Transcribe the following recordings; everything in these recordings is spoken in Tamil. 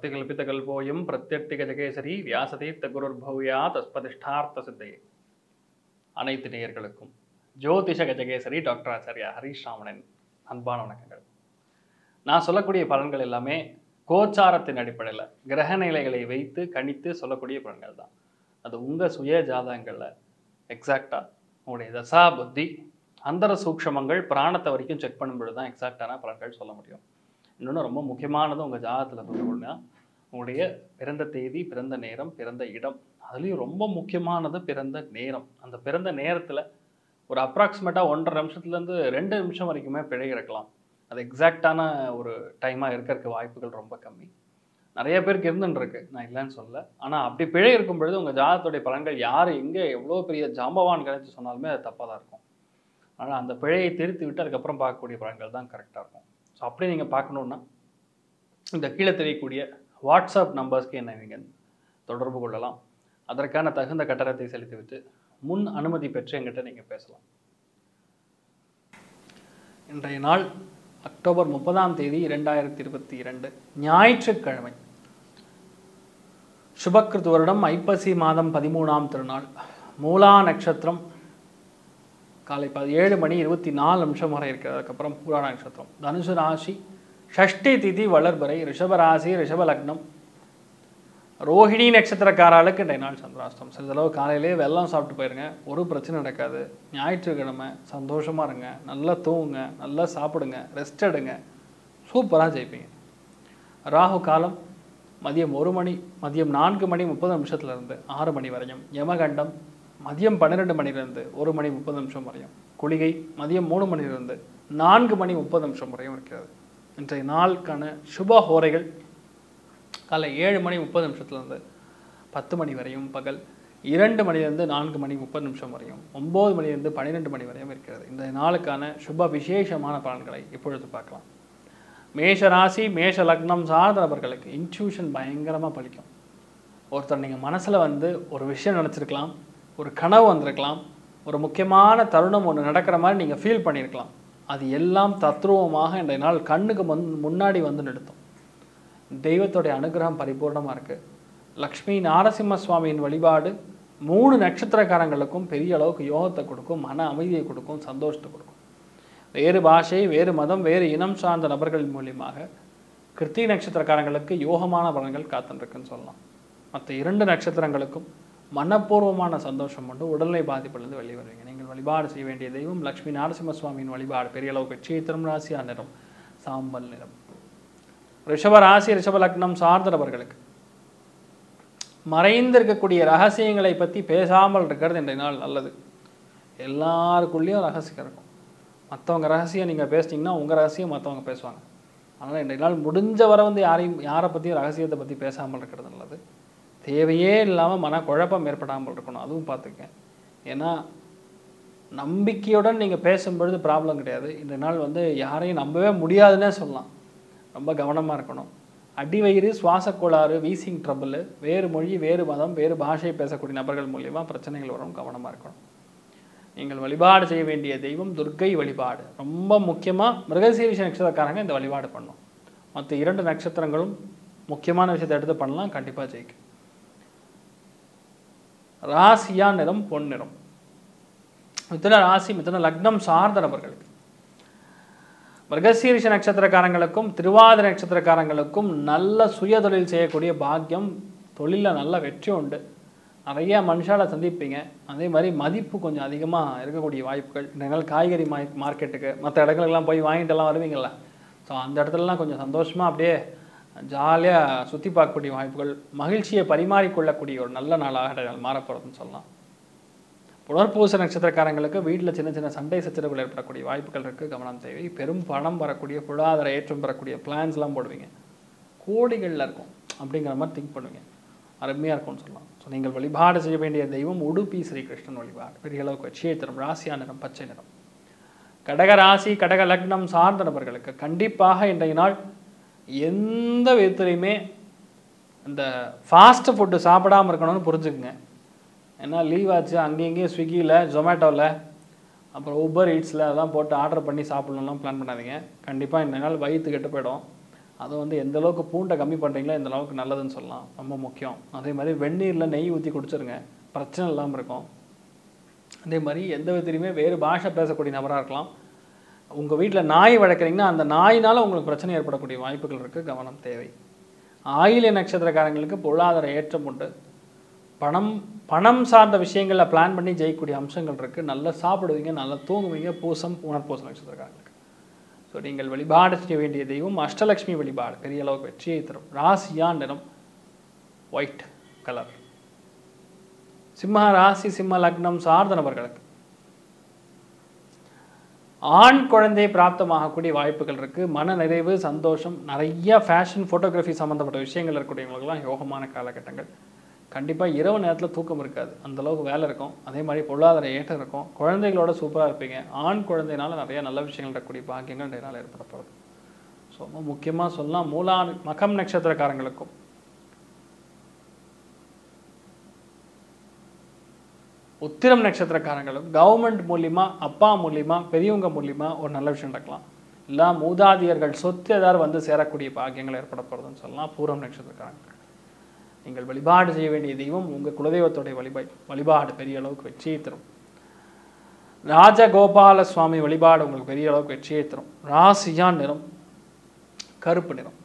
அர்த்திகல்பிதகல்போயம் பிரத்யர்த்திக ஜகேசரி வியாசதீர்த்த குருர்பவ்யா தஸ்பதிஷ்டார்த்த சித்தையே அனைத்து நேயர்களுக்கும் ஜோதிஷ கஜகேசரி டாக்டர் ஆச்சாரியா ஹரீஷ் ராமனின் அன்பான வணக்கங்கள் நான் சொல்லக்கூடிய பலன்கள் எல்லாமே கோச்சாரத்தின் அடிப்படையில் கிரக நிலைகளை வைத்து கணித்து சொல்லக்கூடிய பலன்கள் தான் அது உங்கள் சுய ஜாதகங்களில் எக்ஸாக்டாக உங்களுடைய தசா புத்தி அந்தர சூக்ஷமங்கள் பிராணத்தை வரைக்கும் செக் பண்ணும்பொழுது தான் எக்ஸாக்டான பலன்கள் சொல்ல முடியும் இன்னொன்று ரொம்ப முக்கியமானது உங்கள் ஜாதகத்தில் சொல்லணும்னா உங்களுடைய பிறந்த தேதி பிறந்த நேரம் பிறந்த இடம் அதுலேயும் ரொம்ப முக்கியமானது பிறந்த நேரம் அந்த பிறந்த நேரத்தில் ஒரு அப்ராக்சிமேட்டாக ஒன்றரை நிமிஷத்துலேருந்து ரெண்டு நிமிஷம் வரைக்குமே பிழை இருக்கலாம் அது எக்ஸாக்டான ஒரு டைமாக இருக்கிறதுக்கு வாய்ப்புகள் ரொம்ப கம்மி நிறைய பேருக்கு இருந்துருக்கு நான் இல்லைன்னு சொல்ல ஆனால் அப்படி பிழை இருக்கும் பொழுது உங்கள் ஜாதகத்துடைய பலன்கள் யார் எங்கே எவ்வளோ பெரிய ஜாம்பவான் கிடைச்சு சொன்னாலுமே அது தப்பாக தான் இருக்கும் ஆனால் அந்த பிழையை திருத்தி விட்டு அதுக்கப்புறம் பார்க்கக்கூடிய பலன்கள் தான் கரெக்டாக இருக்கும் ஸோ அப்படி நீங்கள் பார்க்கணுன்னா இந்த கீழே தெரியக்கூடிய வாட்ஸ்அப் நம்பர்ஸ்க்கு என்ன நீங்கள் தொடர்பு கொள்ளலாம் அதற்கான தகுந்த கட்டணத்தை செலுத்திவிட்டு முன் அனுமதி பெற்று எங்கிட்ட நீங்கள் பேசலாம் இன்றைய நாள் அக்டோபர் முப்பதாம் தேதி இரண்டாயிரத்தி இருபத்தி இரண்டு ஞாயிற்றுக்கிழமை சுபக்கிருத் வருடம் ஐப்பசி மாதம் பதிமூணாம் திருநாள் மூலா நட்சத்திரம் காலை பதினேழு மணி இருபத்தி நாலு நிமிஷம் வரை இருக்கிறது அதுக்கப்புறம் பூரா நட்சத்திரம் தனுசு ராசி ஷஷ்டி திதி வளர்பறை ரிஷப ராசி ரிஷப லக்னம் ரோஹிணி நட்சத்திரக்காராளுக்கு இன்றைய நாள் சந்திராஷ்டம் சிறிதளவு காலையிலே வெள்ளம் சாப்பிட்டு போயிருங்க ஒரு பிரச்சனை நடக்காது ஞாயிற்றுக்கிழமை சந்தோஷமாக இருங்க நல்லா தூங்குங்க நல்லா சாப்பிடுங்க ரெஸ்ட் எடுங்க சூப்பராக ஜெயிப்பீங்க ராகு காலம் மதியம் ஒரு மணி மதியம் நான்கு மணி முப்பது நிமிஷத்துலேருந்து ஆறு மணி வரையும் யமகண்டம் மதியம் பன்னிரெண்டு மணிலேருந்து ஒரு மணி முப்பது நிமிஷம் வரையும் குளிகை மதியம் மூணு மணிலிருந்து நான்கு மணி முப்பது நிமிஷம் வரையும் இருக்கிறது இன்றைய நாளுக்கான சுப ஹோரைகள் காலை ஏழு மணி முப்பது நிமிஷத்துலேருந்து பத்து மணி வரையும் பகல் இரண்டு மணிலேருந்து நான்கு மணி முப்பது நிமிஷம் வரையும் ஒம்பது மணிலேருந்து பன்னிரெண்டு மணி வரையும் இருக்கிறது இந்த நாளுக்கான சுப விசேஷமான பலன்களை இப்பொழுது பார்க்கலாம் மேஷ ராசி மேஷ லக்னம் சார்ந்த நபர்களுக்கு இன்ட்யூஷன் பயங்கரமாக பலிக்கும் ஒருத்தர் நீங்கள் மனசில் வந்து ஒரு விஷயம் நினச்சிருக்கலாம் ஒரு கனவு வந்திருக்கலாம் ஒரு முக்கியமான தருணம் ஒன்று நடக்கிற மாதிரி நீங்கள் ஃபீல் பண்ணியிருக்கலாம் அது எல்லாம் தத்ரூபமாக இன்றைய நாள் கண்ணுக்கு முன் முன்னாடி வந்து நிறுத்தும் தெய்வத்துடைய அனுகிரகம் பரிபூர்ணமாக இருக்குது லக்ஷ்மி நாரசிம்ம சுவாமியின் வழிபாடு மூணு நட்சத்திரக்காரங்களுக்கும் பெரிய அளவுக்கு யோகத்தை கொடுக்கும் மன அமைதியை கொடுக்கும் சந்தோஷத்தை கொடுக்கும் வேறு பாஷை வேறு மதம் வேறு இனம் சார்ந்த நபர்கள் மூலியமாக கிருத்திகை நட்சத்திரக்காரங்களுக்கு யோகமான பலன்கள் காத்துருக்குன்னு சொல்லலாம் மற்ற இரண்டு நட்சத்திரங்களுக்கும் மனப்பூர்வமான சந்தோஷம் உண்டு உடல்நிலை பாதிப்பிலிருந்து வெளியே வருவீங்க நீங்கள் வழிபாடு செய்ய வேண்டிய தெய்வம் லக்ஷ்மி நரசிம்ம சுவாமியின் வழிபாடு பெரிய அளவுக்கு சீத்திரம் ராசியா நிறம் சாம்பல் நிறம் ரிஷப ராசி ரிஷப லக்னம் சார்ந்த நபர்களுக்கு மறைந்திருக்கக்கூடிய ரகசியங்களை பற்றி பேசாமல் இருக்கிறது இன்றைய நாள் நல்லது எல்லாருக்குள்ளேயும் ரகசியம் இருக்கும் மற்றவங்க ரகசியம் நீங்கள் பேசிட்டீங்கன்னா உங்கள் ரகசியம் மற்றவங்க பேசுவாங்க அதனால் இன்றைய நாள் முடிஞ்ச வரை வந்து யாரையும் யாரை பற்றியும் ரகசியத்தை பற்றி பேசாமல் இருக்கிறது நல்லது தேவையே இல்லாமல் மன குழப்பம் ஏற்படாமல் இருக்கணும் அதுவும் பார்த்துக்கங்க ஏன்னா நம்பிக்கையுடன் நீங்கள் பேசும்பொழுது ப்ராப்ளம் கிடையாது இந்த நாள் வந்து யாரையும் நம்பவே முடியாதுன்னே சொல்லலாம் ரொம்ப கவனமாக இருக்கணும் அடிவயிறு சுவாச கோளாறு வீசிங் ட்ரபிள் வேறு மொழி வேறு மதம் வேறு பாஷை பேசக்கூடிய நபர்கள் மூலியமாக பிரச்சனைகள் வரும் கவனமாக இருக்கணும் நீங்கள் வழிபாடு செய்ய வேண்டிய தெய்வம் துர்க்கை வழிபாடு ரொம்ப முக்கியமாக மிருகசீரிஷ நட்சத்திரக்காரங்க இந்த வழிபாடு பண்ணும் மற்ற இரண்டு நட்சத்திரங்களும் முக்கியமான விஷயத்தை எடுத்து பண்ணலாம் கண்டிப்பாக ஜெயிக்கும் ராசியா நிறம் பொன் நிறம் மிதுன ராசி மிதுன லக்னம் சார்ந்த நபர்களுக்கு மிருகசீரிஷ நட்சத்திரக்காரங்களுக்கும் திருவாதிர நட்சத்திரக்காரங்களுக்கும் நல்ல சுய தொழில் செய்யக்கூடிய பாக்கியம் தொழிலில் நல்ல வெற்றி உண்டு நிறைய மனுஷால சந்திப்பீங்க அதே மாதிரி மதிப்பு கொஞ்சம் அதிகமாக இருக்கக்கூடிய வாய்ப்புகள் இந்த நாள் காய்கறி மா மார்க்கெட்டுக்கு மற்ற இடங்களுக்கெல்லாம் போய் வாங்கிட்டுலாம் வருவீங்கள்ல ஸோ அந்த இடத்துலலாம் கொஞ்சம் சந்தோஷமாக அப்படியே ஜாலியாக சுற்றி பார்க்கக்கூடிய வாய்ப்புகள் மகிழ்ச்சியை பரிமாறிக்கொள்ளக்கூடிய ஒரு நல்ல நாளாக மாறப்போகிறதுன்னு சொல்லலாம் புனர்பூச நட்சத்திரக்காரங்களுக்கு வீட்டில் சின்ன சின்ன சண்டை சச்சரவுகள் ஏற்படக்கூடிய வாய்ப்புகள் இருக்குது கவனம் தேவை பெரும் பணம் வரக்கூடிய பொருளாதார ஏற்றம் பெறக்கூடிய பிளான்ஸ்லாம் போடுவீங்க கோடிகளில் இருக்கும் அப்படிங்கிற மாதிரி திங்க் பண்ணுவீங்க அருமையாக இருக்கும்னு சொல்லலாம் ஸோ நீங்கள் வழிபாடு செய்ய வேண்டிய தெய்வம் உடுப்பி ஸ்ரீகிருஷ்ணன் வழிபாடு பெரிய அளவுக்கு வச்சியத்திரம் ராசியா நிறம் பச்சை நிறம் கடக ராசி கடக லக்னம் சார்ந்த நபர்களுக்கு கண்டிப்பாக இன்றைய நாள் எந்த விதத்துலையுமே இந்த ஃபாஸ்ட் ஃபுட்டு சாப்பிடாமல் இருக்கணும்னு புரிஞ்சுக்குங்க ஏன்னா லீவ் ஆச்சு அங்கேயும் இங்கேயும் ஸ்விக்கியில் ஜொமேட்டோவில் அப்புறம் ஊபர் ஈட்ஸில் அதெல்லாம் போட்டு ஆர்டர் பண்ணி சாப்பிட்ணுலாம் பிளான் பண்ணாதீங்க கண்டிப்பாக இந்த நாள் வயிற்று கெட்டு போயிடும் அது வந்து எந்த அளவுக்கு பூண்டை கம்மி பண்ணுறீங்களோ எந்த அளவுக்கு நல்லதுன்னு சொல்லலாம் ரொம்ப முக்கியம் அதே மாதிரி வெந்நீரில் நெய் ஊற்றி குடிச்சிருங்க பிரச்சனை இல்லாமல் இருக்கும் அதே மாதிரி எந்த விதத்துலையுமே வேறு பாஷை பேசக்கூடிய நபராக இருக்கலாம் உங்கள் வீட்டில் நாய் வளர்க்குறீங்கன்னா அந்த நாயினால் உங்களுக்கு பிரச்சனை ஏற்படக்கூடிய வாய்ப்புகள் இருக்குது கவனம் தேவை ஆயில்ய நட்சத்திரக்காரங்களுக்கு பொருளாதார ஏற்றம் உண்டு பணம் பணம் சார்ந்த விஷயங்களில் பிளான் பண்ணி ஜெயிக்கக்கூடிய அம்சங்கள் இருக்குது நல்லா சாப்பிடுவீங்க நல்லா தூங்குவீங்க பூசம் உணர்பூசம் நட்சத்திரக்காரங்களுக்கு ஸோ நீங்கள் வழிபாடு செய்ய வேண்டிய தெய்வம் அஷ்டலக்ஷ்மி வழிபாடு பெரிய அளவுக்கு வெற்றியை தரும் ராசியா நிறம் ஒயிட் கலர் சிம்ம ராசி சிம்ம லக்னம் சார்ந்த நபர்களுக்கு ஆண் குழந்தை பிராப்தமாகக்கூடிய வாய்ப்புகள் இருக்குது மன நிறைவு சந்தோஷம் நிறைய ஃபேஷன் ஃபோட்டோகிராஃபி சம்மந்தப்பட்ட விஷயங்கள் இருக்கக்கூடியவங்களுக்குலாம் யோகமான காலகட்டங்கள் கண்டிப்பாக இரவு நேரத்தில் தூக்கம் இருக்காது அந்த அளவுக்கு வேலை இருக்கும் அதே மாதிரி பொருளாதார ஏற்றம் இருக்கும் குழந்தைகளோட சூப்பராக இருப்பீங்க ஆண் குழந்தைனால நிறைய நல்ல விஷயங்கள் இருக்கக்கூடிய பாக்கியங்கள் நிறைய நாள் ஏற்பட போகிறது ஸோ ரொம்ப முக்கியமாக சொல்லலாம் மூலா மகம் நட்சத்திரக்காரங்களுக்கும் உத்திரம் நட்சத்திரக்காரங்களும் கவர்மெண்ட் மூலிமா அப்பா மூலிமா பெரியவங்க மூலிமா ஒரு நல்ல விஷயம் நடக்கலாம் இல்லை மூதாதியர்கள் சொத்து ஏதாவது வந்து சேரக்கூடிய பாக்கியங்கள் ஏற்பட போகிறதுன்னு சொல்லலாம் பூரம் நட்சத்திரக்காரங்கள் நீங்கள் வழிபாடு செய்ய வேண்டிய தெய்வம் உங்கள் குலதெய்வத்துடைய வழிபாடு வழிபாடு பெரிய அளவுக்கு வெற்றியை தரும் ராஜகோபால சுவாமி வழிபாடு உங்களுக்கு பெரிய அளவுக்கு வெற்றியை தரும் ராசியா நிறம் கருப்பு நிறம்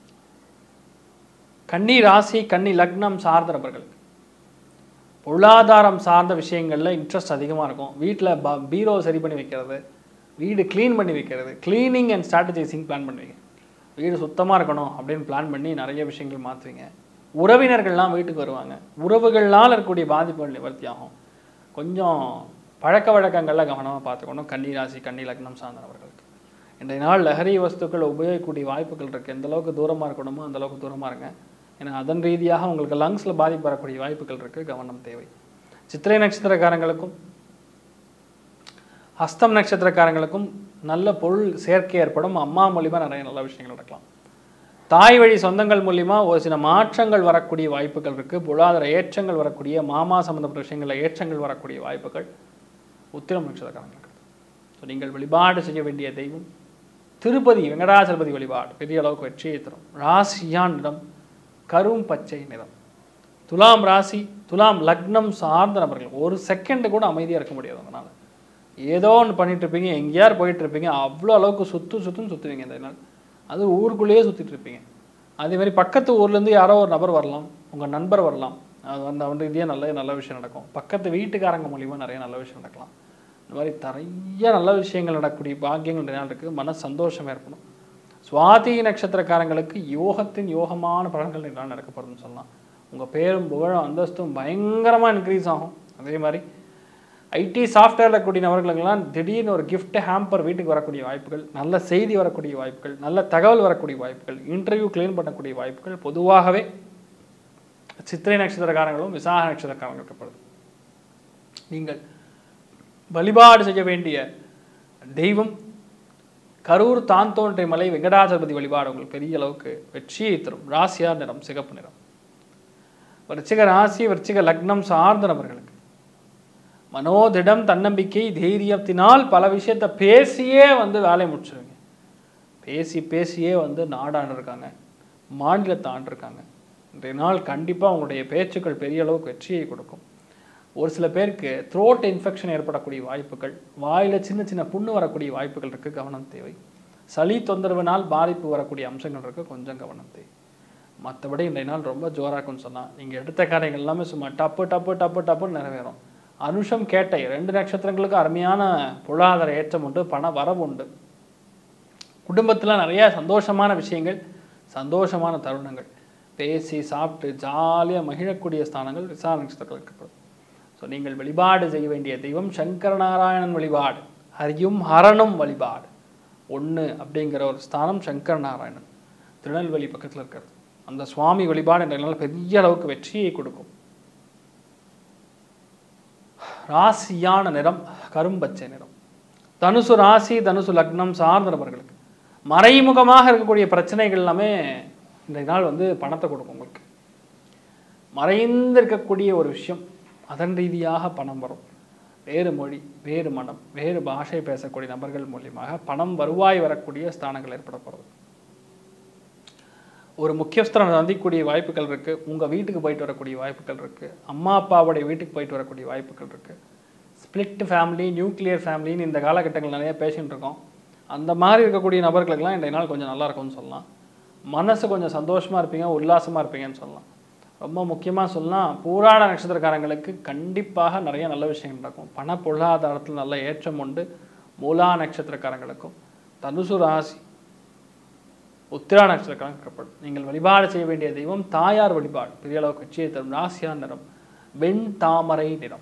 கன்னி ராசி கன்னி லக்னம் சார்ந்த நபர்களுக்கு பொருளாதாரம் சார்ந்த விஷயங்களில் இன்ட்ரெஸ்ட் அதிகமாக இருக்கும் வீட்டில் ப பீரோ சரி பண்ணி வைக்கிறது வீடு க்ளீன் பண்ணி வைக்கிறது க்ளீனிங் அண்ட் ஸ்ட்ராட்டஜைசிங் பிளான் பண்ணுவீங்க வீடு சுத்தமாக இருக்கணும் அப்படின்னு பிளான் பண்ணி நிறைய விஷயங்கள் மாற்றுவீங்க உறவினர்கள்லாம் வீட்டுக்கு வருவாங்க உறவுகள்னால் இருக்கக்கூடிய பாதிப்புகள் நிவர்த்தி ஆகும் கொஞ்சம் பழக்க வழக்கங்களில் கவனமாக பார்த்துக்கணும் கன்னி ராசி கன்னி லக்னம் சார்ந்தவர்களுக்கு இன்றைய நாள் லஹரி வஸ்துக்களை உபயோகிக்கக்கூடிய வாய்ப்புகள் இருக்குது எந்த அளவுக்கு தூரமாக இருக்கணுமோ அந்த அளவுக்கு தூரமாக இருங்க ஏன்னா அதன் ரீதியாக உங்களுக்கு லங்ஸில் பாதிப்பு வரக்கூடிய வாய்ப்புகள் இருக்குது கவனம் தேவை சித்திரை நட்சத்திரக்காரங்களுக்கும் ஹஸ்தம் நட்சத்திரக்காரங்களுக்கும் நல்ல பொருள் சேர்க்கை ஏற்படும் அம்மா மூலிமா நிறைய நல்ல விஷயங்கள் நடக்கலாம் தாய் வழி சொந்தங்கள் மூலிமா ஒரு சில மாற்றங்கள் வரக்கூடிய வாய்ப்புகள் இருக்குது பொருளாதார ஏற்றங்கள் வரக்கூடிய மாமா சம்மந்தப்பட்ட விஷயங்களில் ஏற்றங்கள் வரக்கூடிய வாய்ப்புகள் உத்திரம் நட்சத்திரக்காரங்களுக்கு ஸோ நீங்கள் வழிபாடு செய்ய வேண்டிய தெய்வம் திருப்பதி வெங்கடாச்சலபதி வழிபாடு பெரிய அளவுக்கு வெற்றியை தரும் ராசியான் நிறம் கரும் பச்சை நிறம் துலாம் ராசி துலாம் லக்னம் சார்ந்த நபர்கள் ஒரு செகண்ட் கூட அமைதியாக இருக்க முடியாது அதனால் ஏதோ ஒன்று பண்ணிட்டு இருப்பீங்க எங்கேயாரு போயிட்டு இருப்பீங்க அவ்வளோ அளவுக்கு சுத்து சுத்துன்னு சுற்றுவீங்க இந்த நாள் அது ஊருக்குள்ளேயே சுற்றிட்டு இருப்பீங்க அதே மாதிரி பக்கத்து ஊர்லேருந்து யாரோ ஒரு நபர் வரலாம் உங்கள் நண்பர் வரலாம் அது வந்து அவன் ரீதியாக நல்ல நல்ல விஷயம் நடக்கும் பக்கத்து வீட்டுக்காரங்க மூலிமா நிறைய நல்ல விஷயம் நடக்கலாம் இந்த மாதிரி நிறைய நல்ல விஷயங்கள் நடக்கக்கூடிய பாக்கியங்கள் நிறைய நாள் இருக்குது மன சந்தோஷம் ஏற்படும் சுவாதி நட்சத்திரக்காரங்களுக்கு யோகத்தின் யோகமான பலன்கள் நிறைய நடக்க போகிறதுன்னு சொல்லலாம் உங்கள் பேரும் புகழும் அந்தஸ்தும் பயங்கரமாக இன்க்ரீஸ் ஆகும் அதே மாதிரி ஐடி சாஃப்ட்வேரில் கூடிய நபர்களுக்கெல்லாம் திடீர்னு ஒரு gift ஹேம்பர் வீட்டுக்கு வரக்கூடிய வாய்ப்புகள் நல்ல செய்தி வரக்கூடிய வாய்ப்புகள் நல்ல தகவல் வரக்கூடிய வாய்ப்புகள் இன்டர்வியூ க்ளீன் பண்ணக்கூடிய வாய்ப்புகள் பொதுவாகவே சித்திரை நட்சத்திரக்காரங்களும் விசாக நட்சத்திரக்காரங்களுக்கு ஏற்படுது நீங்கள் வழிபாடு செய்ய வேண்டிய தெய்வம் கரூர் தான் தோன்றிய மலை வெங்கடாஜபதி வழிபாடு உங்களுக்கு பெரிய அளவுக்கு வெற்றியை தரும் ராசியார் நிறம் சிகப்பு நிறம் விருச்சிக ராசி விருச்சிக லக்னம் சார்ந்த நபர்களுக்கு மனோதிடம் தன்னம்பிக்கை தைரியத்தினால் பல விஷயத்தை பேசியே வந்து வேலையை முடிச்சிருவீங்க பேசி பேசியே வந்து நாடாண்டு இருக்காங்க மாநிலத்தை ஆண்டிருக்காங்க இன்றைய நாள் கண்டிப்பாக உங்களுடைய பேச்சுக்கள் பெரிய அளவுக்கு வெற்றியை கொடுக்கும் ஒரு சில பேருக்கு த்ரோட் இன்ஃபெக்ஷன் ஏற்படக்கூடிய வாய்ப்புகள் வாயில் சின்ன சின்ன புண்ணு வரக்கூடிய வாய்ப்புகள் இருக்குது கவனம் தேவை சளி தொந்தரவினால் பாதிப்பு வரக்கூடிய அம்சங்கள் இருக்குது கொஞ்சம் கவனம் தேவை மற்றபடி இன்றைய நாள் ரொம்ப ஜோராக இருக்கும்னு சொன்னால் நீங்கள் எடுத்த காரியங்கள் எல்லாமே சும்மா டப்பு டப்பு டப்பு டப்புன்னு நிறைவேறும் அனுஷம் கேட்டை ரெண்டு நட்சத்திரங்களுக்கு அருமையான பொருளாதார ஏற்றம் உண்டு பண வரவு உண்டு குடும்பத்தில் நிறைய சந்தோஷமான விஷயங்கள் சந்தோஷமான தருணங்கள் பேசி சாப்பிட்டு ஜாலியாக மகிழக்கூடிய ஸ்தானங்கள் விசாரணை நட்சத்திரங்களுக்கு ஏற்படும் ஸோ நீங்கள் வழிபாடு செய்ய வேண்டிய தெய்வம் சங்கரநாராயணன் வழிபாடு ஹரியும் ஹரனும் வழிபாடு ஒன்று அப்படிங்கிற ஒரு ஸ்தானம் சங்கர நாராயணன் திருநெல்வேலி பக்கத்தில் இருக்கிறது அந்த சுவாமி வழிபாடு என்ற நாள் பெரிய அளவுக்கு வெற்றியை கொடுக்கும் ராசியான நிறம் கரும்பச்சை நிறம் தனுசு ராசி தனுசு லக்னம் சார்ந்த நபர்களுக்கு மறைமுகமாக இருக்கக்கூடிய பிரச்சனைகள் எல்லாமே இன்றைய நாள் வந்து பணத்தை கொடுக்கும் உங்களுக்கு மறைந்து இருக்கக்கூடிய ஒரு விஷயம் அதன் ரீதியாக பணம் வரும் வேறு மொழி வேறு மனம் வேறு பாஷை பேசக்கூடிய நபர்கள் மூலியமாக பணம் வருவாய் வரக்கூடிய ஸ்தானங்கள் ஏற்பட போகிறது ஒரு முக்கியஸ்தரை சந்திக்கக்கூடிய வாய்ப்புகள் இருக்குது உங்கள் வீட்டுக்கு போயிட்டு வரக்கூடிய வாய்ப்புகள் இருக்குது அம்மா அப்பாவுடைய வீட்டுக்கு போயிட்டு வரக்கூடிய வாய்ப்புகள் இருக்குது ஸ்பிளிட் ஃபேமிலி நியூக்ளியர் ஃபேமிலின்னு இந்த காலகட்டங்கள் நிறைய பேசிகிட்டு இருக்கோம் அந்த மாதிரி இருக்கக்கூடிய நபர்களுக்கெல்லாம் இன்றைய நாள் கொஞ்சம் நல்லா இருக்கும்னு சொல்லலாம் மனசு கொஞ்சம் சந்தோஷமாக இருப்பீங்க உல்லாசமாக இருப்பீங்கன்னு சொல்லலாம் ரொம்ப முக்கியமாக சொல்லலாம் பூராட நட்சத்திரக்காரங்களுக்கு கண்டிப்பாக நிறைய நல்ல விஷயங்கள் நடக்கும் பண பொருளாதாரத்தில் நல்ல ஏற்றம் உண்டு மூலா நட்சத்திரக்காரங்களுக்கும் தனுசு ராசி உத்திரா நட்சத்திரக்காரங்க இருக்கப்படும் நீங்கள் வழிபாடு செய்ய வேண்டிய தெய்வம் தாயார் வழிபாடு பெரிய அளவுக்கு வெற்றியை தரும் ராசியா நிறம் வெண் தாமரை நிறம்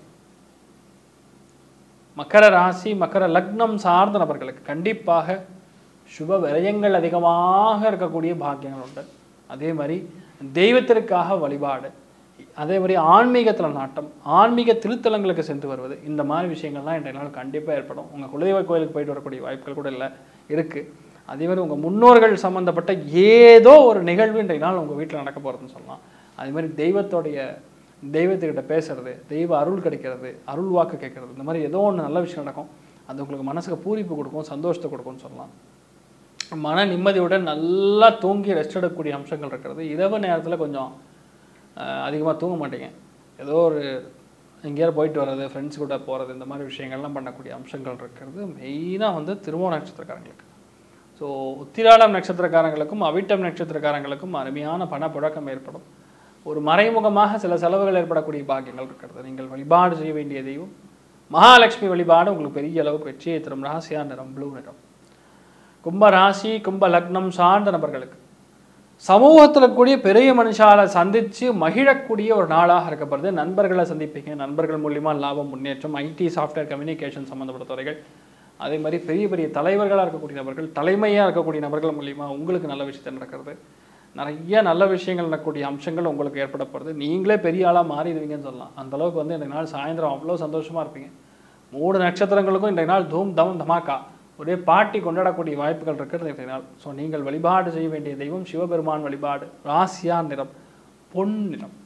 மகர ராசி மகர லக்னம் சார்ந்த நபர்களுக்கு கண்டிப்பாக சுப விரயங்கள் அதிகமாக இருக்கக்கூடிய பாக்கியங்கள் உண்டு அதே மாதிரி தெய்வத்திற்காக வழிபாடு அதே மாதிரி ஆன்மீகத்தில் நாட்டம் ஆன்மீக திருத்தலங்களுக்கு சென்று வருவது இந்த மாதிரி விஷயங்கள்லாம் இன்றைய நாள் கண்டிப்பாக ஏற்படும் உங்கள் குலதெய்வ கோயிலுக்கு போயிட்டு வரக்கூடிய வாய்ப்புகள் கூட இல்லை இருக்குது அதே மாதிரி உங்கள் முன்னோர்கள் சம்மந்தப்பட்ட ஏதோ ஒரு நிகழ்வு இன்றைய நாள் உங்கள் வீட்டில் நடக்க போகிறதுன்னு சொல்லலாம் அதே மாதிரி தெய்வத்தோடைய தெய்வத்துக்கிட்ட பேசுறது தெய்வ அருள் கிடைக்கிறது அருள் வாக்கு கேட்கறது இந்த மாதிரி ஏதோ ஒன்று நல்ல விஷயம் நடக்கும் அது உங்களுக்கு மனசுக்கு பூரிப்பு கொடுக்கும் சந்தோஷத்தை கொடுக்கும்னு சொல்லலாம் மன நிம்மதியுடன் நல்லா தூங்கி ரெஸ்ட் எடுக்கக்கூடிய அம்சங்கள் இருக்கிறது இரவு நேரத்தில் கொஞ்சம் அதிகமாக தூங்க மாட்டீங்க ஏதோ ஒரு எங்கேயாவது போயிட்டு வர்றது ஃப்ரெண்ட்ஸ் கூட போகிறது இந்த மாதிரி விஷயங்கள்லாம் பண்ணக்கூடிய அம்சங்கள் இருக்கிறது மெயினாக வந்து திருவோண நட்சத்திரக்காரங்களுக்கு ஸோ உத்திராடம் நட்சத்திரக்காரங்களுக்கும் அவிட்டம் நட்சத்திரக்காரங்களுக்கும் அருமையான பணப்புழக்கம் ஏற்படும் ஒரு மறைமுகமாக சில செலவுகள் ஏற்படக்கூடிய பாக்கியங்கள் இருக்கிறது நீங்கள் வழிபாடு செய்ய வேண்டிய தெய்வம் மகாலட்சுமி வழிபாடு உங்களுக்கு பெரிய அளவுக்கு வெற்றியை தரும் ராசியா நிறம் ப்ளூ நிறம் கும்ப ராசி கும்ப லக்னம் சார்ந்த நபர்களுக்கு சமூகத்தில் கூடிய பெரிய மனுஷாலை சந்தித்து மகிழக்கூடிய ஒரு நாளாக இருக்கப்படுது நண்பர்களை சந்திப்பீங்க நண்பர்கள் மூலிமா லாபம் முன்னேற்றம் ஐடி சாஃப்ட்வேர் கம்யூனிகேஷன் சம்மந்தப்பட்ட துறைகள் அதே மாதிரி பெரிய பெரிய தலைவர்களாக இருக்கக்கூடிய நபர்கள் தலைமையாக இருக்கக்கூடிய நபர்கள் மூலிமா உங்களுக்கு நல்ல விஷயத்தை நடக்கிறது நிறைய நல்ல விஷயங்கள் நடக்கக்கூடிய அம்சங்கள் உங்களுக்கு ஏற்படப்படுது நீங்களே பெரிய ஆளாக மாறிடுவீங்கன்னு சொல்லலாம் அந்த அளவுக்கு வந்து இன்றைய நாள் சாயந்தரம் அவ்வளோ சந்தோஷமாக இருப்பீங்க மூணு நட்சத்திரங்களுக்கும் இன்றைய நாள் தூம் தம் தமாக்கா ஒரே பாட்டி கொண்டாடக்கூடிய வாய்ப்புகள் இருக்கிறது இன்றைய நாள் ஸோ நீங்கள் வழிபாடு செய்ய வேண்டிய தெய்வம் சிவபெருமான் வழிபாடு ராசியா நிறம் பொன் நிறம்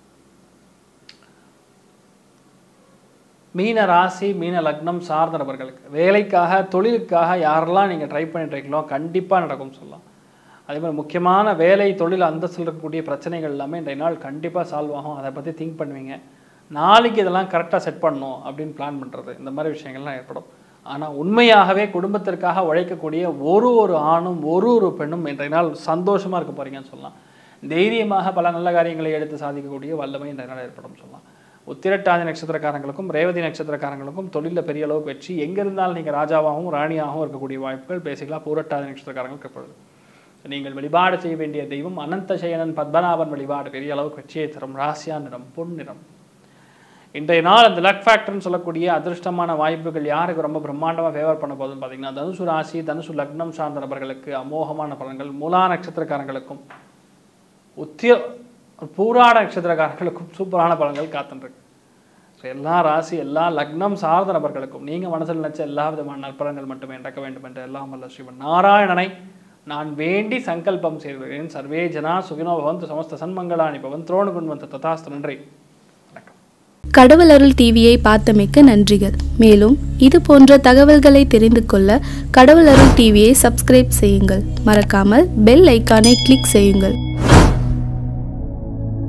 மீன ராசி மீன லக்னம் சார்ந்த நபர்களுக்கு வேலைக்காக தொழிலுக்காக யாரெல்லாம் நீங்கள் ட்ரை பண்ணிட்டு இருக்கீங்களோ கண்டிப்பாக நடக்கும் சொல்லலாம் அதே மாதிரி முக்கியமான வேலை தொழில் அந்தஸ்தில் இருக்கக்கூடிய பிரச்சனைகள் எல்லாமே இன்றைய நாள் கண்டிப்பாக சால்வ் ஆகும் அதை பற்றி திங்க் பண்ணுவீங்க நாளைக்கு இதெல்லாம் கரெக்டாக செட் பண்ணணும் அப்படின்னு பிளான் பண்ணுறது இந்த மாதிரி விஷயங்கள்லாம் ஏற்படும் ஆனால் உண்மையாகவே குடும்பத்திற்காக உழைக்கக்கூடிய ஒரு ஒரு ஆணும் ஒரு ஒரு பெண்ணும் இன்றைய நாள் சந்தோஷமாக இருக்க போகிறீங்கன்னு சொல்லலாம் தைரியமாக பல நல்ல காரியங்களை எடுத்து சாதிக்கக்கூடிய வல்லமை இன்றைய நாள் ஏற்படும் சொல்லலாம் உத்திரட்டாதி நட்சத்திரக்காரங்களுக்கும் ரேவதி நட்சத்திரக்காரங்களுக்கும் தொழிலில் பெரிய அளவுக்கு வெற்றி எங்கே இருந்தாலும் நீங்கள் ராஜாவாகவும் ராணியாகவும் இருக்கக்கூடிய வாய்ப்புகள் பேசிக்கலாம் பூரட்டாதி நட்சத்திரக்காரங்களுக்கு ஏற்படுது நீங்கள் வழிபாடு செய்ய வேண்டிய தெய்வம் அனந்த சயனன் பத்மநாபன் வழிபாடு பெரிய அளவுக்கு வெற்றியை தரும் ராசியா நிறம் பொன் நிறம் இன்றைய நாள் அந்த லக் ஃபேக்டர்னு சொல்லக்கூடிய அதிர்ஷ்டமான வாய்ப்புகள் யாருக்கு ரொம்ப பிரம்மாண்டமாக ஃபேவர் பண்ண போகுதுன்னு பார்த்தீங்கன்னா தனுசு ராசி தனுசு லக்னம் சார்ந்த நபர்களுக்கு அமோகமான பலன்கள் மூலா நட்சத்திரக்காரங்களுக்கும் உத்திய பூராட நட்சத்திரக்காரங்களுக்கும் சூப்பரான பலன்கள் காத்துருக்கு ஸோ எல்லா ராசி எல்லா லக்னம் சார்ந்த நபர்களுக்கும் நீங்கள் மனசில் நினைச்ச எல்லா விதமான நற்பலன்கள் மட்டுமே நடக்க வேண்டும் என்று எல்லாம் வல்ல ஸ்ரீமன் நாராயணனை நான் வேண்டி சங்கல்பம் செய்கிறேன் சர்வே ஜனா சுகினோ பவந்து சமஸ்த சன்மங்களானி பவன் துரோணு குண்வந்த ததாஸ்து நன்றி வணக்கம் கடவுள் அருள் டிவியை பார்த்தமைக்க நன்றிகள் மேலும் இது போன்ற தகவல்களை தெரிந்து கொள்ள கடவுள் அருள் டிவியை சப்ஸ்கிரைப் செய்யுங்கள் மறக்காமல் பெல் ஐக்கானை கிளிக் செய்யுங்கள்